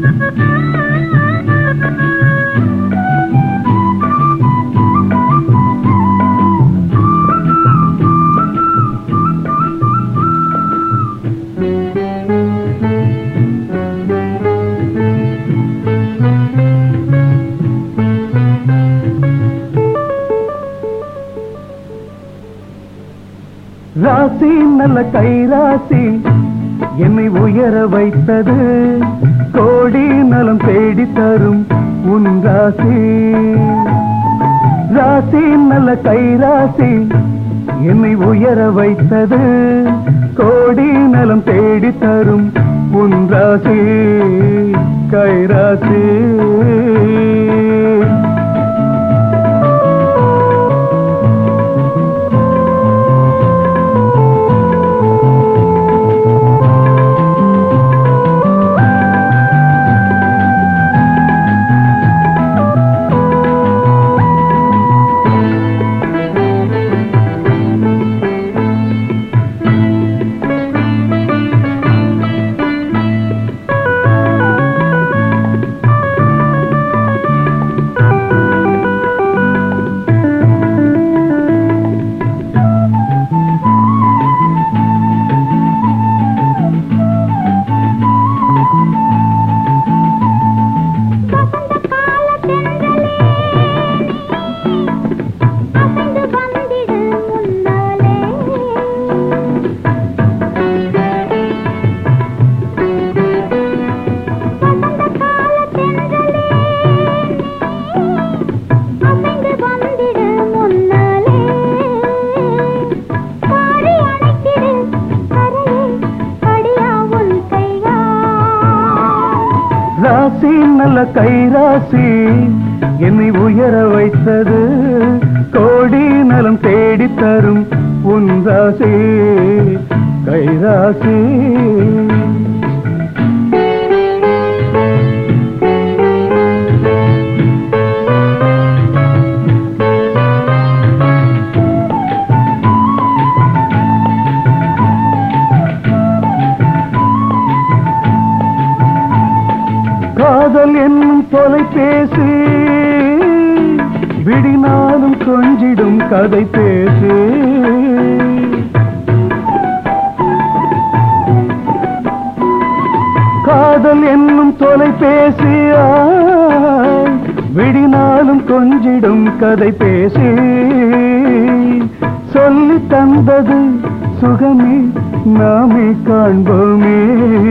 ராசி நல்ல கைராசி என்னை உயர வைத்தது கோடி நலம் தேடி தரும் உன் ராசி ராசி நல்ல கைராசி என்னை உயர வைத்தது கோடி நலம் தேடி தரும் உன் ராசி கைராசி வசந்த கால தென்றலே அசைந்து வந்திடு முன்னாலே வசந்த கால தென்றலே அசைந்து வந்திடு முன்னாலே பாடி அணைத்திடு கரையே அடியா உன் கையா ராசி நல்ல கைராசி என்னை உயர வைத்தது கோடி நலம் தேடி தரும் உன் ராசி கைராசி காதல் என்னும் தொலைபேசி விடினாலும் கொஞ்சிடும் கதை பேசி காதல் என்னும் தொலைபேசி ஆய், விடினாலும் கொஞ்சிடும் கதை பேசி சொல்லி தந்தது சுகமே நாமே காண்போமே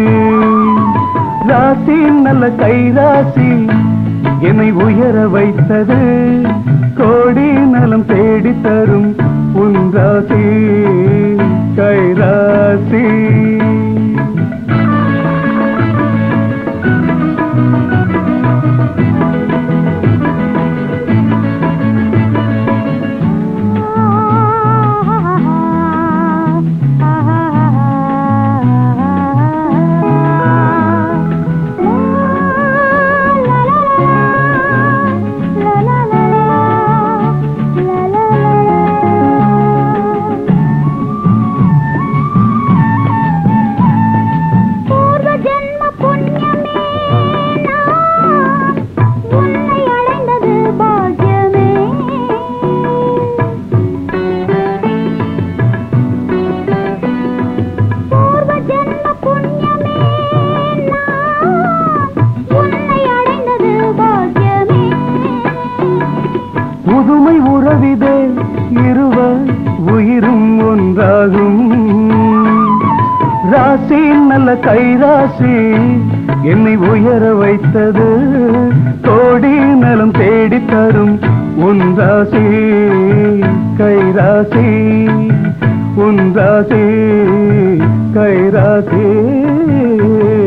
ராசி நல்ல கைராசி என்னை உயர வைத்தது கோடி நலம் தேடி தரும் உன் ராசி கைராசி பூர்வ ஜென்ம புண்ணியமே நான் உன்னை அடைந்தது பாக்கியமே பூர்வ ஜென்ம புண்ணியமே நான் உன்னை அடைந்தது பாக்கியமே புதுமை உறவிதே இருவர் உயிரும் ஒன்றாகும் ராசி நல்ல கைராசி என்னை உயர வைத்தது கோடி நலம் தேடி தரும் உன் ராசி கைராசி உன் ராசி கைராசி